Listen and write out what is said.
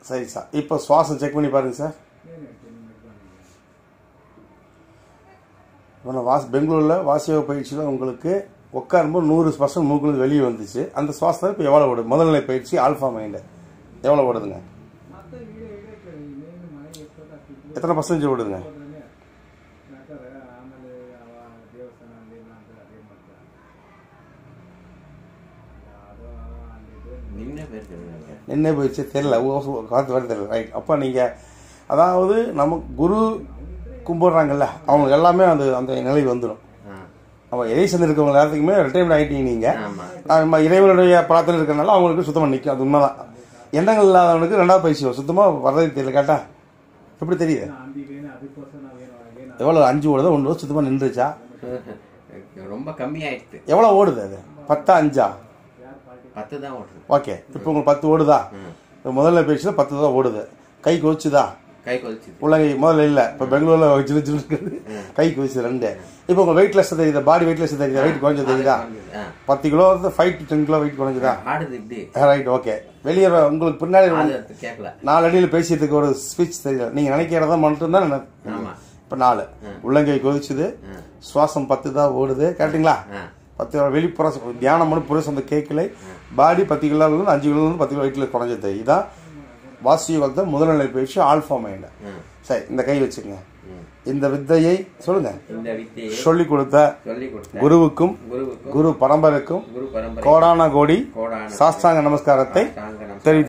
சரி சார் இப்போ சுவாசம் செக் பண்ணி பாருங்க சார் இப்போ நான் வாஸ் பெங்களூரில் வாசியோக பயிற்சியில் உங்களுக்கு உட்காரும்போது நூறு பர்சன்ட் மூக்குலேருந்து வெளியே வந்துச்சு அந்த சுவாசம் இப்போ எவ்வளோ ஓடுது முதல்நிலை பயிற்சி ஆல்ஃபா மைண்டு எவ்வளோ ஓடுதுங்க ಎತ್ತರ ಪರ್ಸೆಂಟೇಜ್ ಓಡಿದ್ங்க ಆಮೇಲೆ ಅವ ದೇವಸ್ಥಾನ ಅಲ್ಲಿ ಇಲ್ಲ ಅಂತ ಅದೇ ಮಾಡ್ತಾರೆ ಅದು ಅಲ್ಲಿದ್ದು ನಿನ್ನೆ பேர் நின்னே போயிடுச்சு தெரியல ஓ- காத்து வர தெரியல ரைட் அப்போ நீங்கள் அதாவது நமக்கு குரு கும்பிட்றாங்கல்ல அவங்க எல்லாமே அந்த அந்த நிலை வந்துடும் அவன் இறைசன் இருக்கவங்க எல்லாத்துக்குமே ரிட்டையர்மெண்ட் ஆகிட்டீங்க நீங்கள் ஆமா நம்ம இறைவனுடைய பிரார்த்தனை இருக்கிறனால அவங்களுக்கு சுத்தமாக நிற்கும் அது உண்மைதான் எண்ணங்கள் இல்லாதவனுக்கு ரெண்டாவது பயிற்சி வரும் சுத்தமாக வரதே தெரியல கேட்டா எப்படி தெரியுது ಅಂದಿಗೇನು ಅದಕ್ಕೋಸ್ಕರ ನಾವೇನು ಏನು எவ்வளோ அஞ்சு ஓடுதோ ஒன்று சுத்தமாக நின்றுச்சா ரொம்ப கம்மியாயிடுச்சு எவ்வளோ ஓடுது அது பத்தா அஞ்சா பத்து தான் ஓடுது ஓகே இப்போ உங்களுக்கு பத்து ஓடுதா இப்போ முதல்ல பேசினா பத்து தான் ஓடுது கை கொதிச்சுதா கை கொதிச்சுது உள்ளங்கை முதல்ல இல்லை இப்போ பெங்களூரில் சின்ன சின்ன இருக்குது கை கொதிச்சு ரெண்டு இப்போ உங்கள் வெயிட்லெஸ் தெரியுதா பாடி வெயிட்லெஸ் தெரியுதா வெயிட் குறைஞ்சது தெரியுதா ஆ. பத்து கிலோ வந்து five to ten kilo weight குறைஞ்சதா ஆடுது இப்படி ரைட் ஓகே வெளியே வ- உங்களுக்கு பின்னாடி அது கேட்கல நாலு அடியில் பேசியதுக்கு ஒரு ஸ்பீச் தெரியல நீங்கள் நினைக்கிறதா மட்டும்தான் நினை- ஆமா. இப்போ நாலு உள்ளங்கை கொதிச்சுது சுவாசம் பத்து தான் ஓடுது கரெக்டுங்களா ஆ. பத்து வெளிப்புற ச- தியானம் பண்ணி புற அந்த கேட்கலை பாடி பத்து கிலோலேருந்து அஞ்சு கிலோலேருந்து பத்து கிலோ வெயிட்டில் குறைஞ்சது இதான் வாசி யோகத்தை முதல்நிலை பயிற்சி ஆல்ஃபா மைண்ட் ம். சரி இந்த கை வச்சுக்கங்க இந்த வித்தையை சொல்லுங்க இந்த வித்தையை சொல்லி கொடுத்த சொல்லி கொடுத்த குருவுக்கும் குருவுக்கும் குரு பரம்பரைக்கும் குரு பரம்பரை கோடான கோடி கோடான சாஸ்தாங்க நமஸ்காரத்தை சாங்க நமஸ்காரம். தெரிவித்து